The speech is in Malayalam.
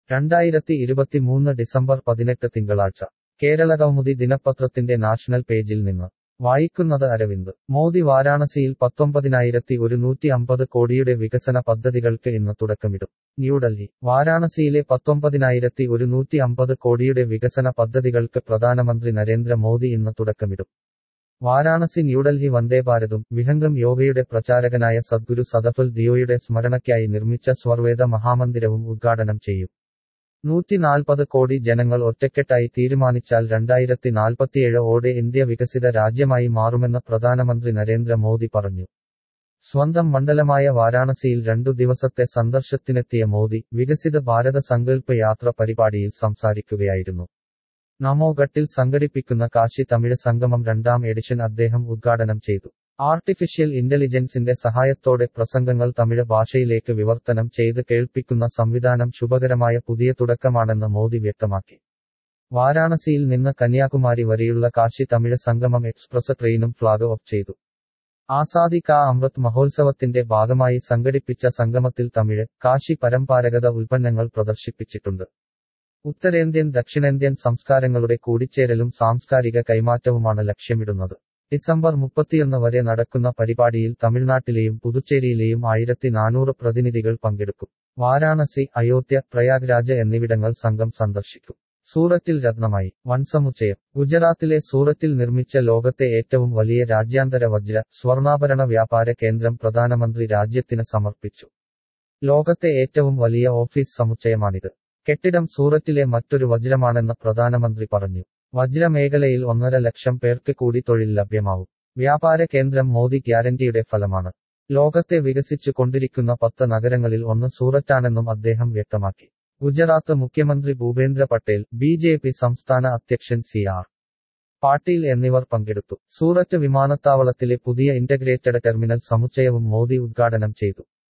രണ്ടായിരത്തി ഇരുപത്തിമൂന്ന് ഡിസംബർ പതിനെട്ട് തിങ്കളാഴ്ച കേരളകൗമുദി ദിനപത്രത്തിന്റെ നാഷണൽ പേജിൽ നിന്ന് വായിക്കുന്നത് അരവിന്ദ് മോദി വാരാണസിയിൽ പത്തൊമ്പതിനായിരത്തി ഒരുന്നൂറ്റി അമ്പത് കോടിയുടെ വികസന പദ്ധതികൾക്ക് ഇന്ന് തുടക്കമിടും ന്യൂഡൽഹി വാരാണസിയിലെ പത്തൊമ്പതിനായിരത്തി ഒരുന്നൂറ്റി അമ്പത് കോടിയുടെ വികസന പദ്ധതികൾക്ക് പ്രധാനമന്ത്രി നരേന്ദ്ര മോദി ഇന്ന് തുടക്കമിടും വാരാണസി ന്യൂഡൽഹി വന്ദേഭാരതും വിഹംഗം യോഗയുടെ പ്രചാരകനായ സദ്ഗുരു സദഫുൽ ദിയോയുടെ സ്മരണയ്ക്കായി നിർമ്മിച്ച സ്വർവേദ മഹാമന്ദിരവും ഉദ്ഘാടനം ചെയ്യും നൂറ്റിനാൽപ്പത് കോടി ജനങ്ങൾ ഒറ്റക്കെട്ടായി തീരുമാനിച്ചാൽ രണ്ടായിരത്തി നാൽപ്പത്തിയേഴ് ഓടെ ഇന്ത്യ വികസിത രാജ്യമായി മാറുമെന്ന് പ്രധാനമന്ത്രി നരേന്ദ്ര മോദി പറഞ്ഞു സ്വന്തം മണ്ഡലമായ വാരാണസിയിൽ രണ്ടു ദിവസത്തെ സന്ദർശനത്തിനെത്തിയ മോദി വികസിത ഭാരത സങ്കല്പ യാത്ര പരിപാടിയിൽ സംസാരിക്കുകയായിരുന്നു നമോഘട്ടിൽ സംഘടിപ്പിക്കുന്ന കാശി തമിഴ് സംഗമം രണ്ടാം എഡിഷൻ അദ്ദേഹം ഉദ്ഘാടനം ചെയ്തു ആർട്ടിഫിഷ്യൽ ഇന്റലിജൻസിന്റെ സഹായത്തോടെ പ്രസംഗങ്ങൾ തമിഴ് ഭാഷയിലേക്ക് വിവർത്തനം ചെയ്ത് കേൾപ്പിക്കുന്ന സംവിധാനം ശുഭകരമായ പുതിയ തുടക്കമാണെന്ന് മോദി വ്യക്തമാക്കി വാരാണസിയിൽ നിന്ന് കന്യാകുമാരി വരെയുള്ള കാശി തമിഴ് സംഗമം എക്സ്പ്രസ് ട്രെയിനും ഫ്ളാഗ് ഓഫ് ചെയ്തു ആസാദി കാ അമൃത് മഹോത്സവത്തിന്റെ ഭാഗമായി സംഘടിപ്പിച്ച സംഗമത്തിൽ തമിഴ് കാശി പരമ്പരാഗത ഉൽപ്പന്നങ്ങൾ പ്രദർശിപ്പിച്ചിട്ടുണ്ട് ഉത്തരേന്ത്യൻ ദക്ഷിണേന്ത്യൻ സംസ്കാരങ്ങളുടെ കൂടിച്ചേരലും സാംസ്കാരിക കൈമാറ്റവുമാണ് ലക്ഷ്യമിടുന്നത് ഡിസംബർ മുപ്പത്തിയൊന്ന് വരെ നടക്കുന്ന പരിപാടിയിൽ തമിഴ്നാട്ടിലെയും പുതുച്ചേരിയിലെയും ആയിരത്തി നാനൂറ് പ്രതിനിധികൾ പങ്കെടുക്കും വാരാണസി അയോധ്യ പ്രയാഗ്രാജ് എന്നിവിടങ്ങൾ സംഘം സന്ദർശിക്കും സൂറത്തിൽ രത്നമായി വൻസമുച്ചയം ഗുജറാത്തിലെ സൂറത്തിൽ നിർമ്മിച്ച ലോകത്തെ ഏറ്റവും വലിയ രാജ്യാന്തര വജ്ര സ്വർണ്ണാഭരണ വ്യാപാര കേന്ദ്രം പ്രധാനമന്ത്രി രാജ്യത്തിന് സമർപ്പിച്ചു ലോകത്തെ ഏറ്റവും വലിയ ഓഫീസ് സമുച്ചയമാണിത് കെട്ടിടം സൂറത്തിലെ മറ്റൊരു വജ്രമാണെന്ന് പ്രധാനമന്ത്രി പറഞ്ഞു വജ്രമേഖലയിൽ ഒന്നര ലക്ഷം പേർക്ക് കൂടി തൊഴിൽ ലഭ്യമാവും വ്യാപാര കേന്ദ്രം മോദി ഗ്യാരണ്ടിയുടെ ഫലമാണ് ലോകത്തെ വികസിച്ചു കൊണ്ടിരിക്കുന്ന പത്ത് നഗരങ്ങളിൽ ഒന്ന് സൂററ്റാണെന്നും അദ്ദേഹം വ്യക്തമാക്കി ഗുജറാത്ത് മുഖ്യമന്ത്രി Bhupendra Patel B J P സംസ്ഥാന അധ്യക്ഷൻ സി ആർ പാട്ടീൽ എന്നിവർ പങ്കെടുത്തു സൂററ്റ് വിമാനത്താവളത്തിലെ പുതിയ ഇന്റഗ്രേറ്റഡ് ടെർമിനൽ സമുച്ചയവും മോദി ഉദ്ഘാടനം ചെയ്തു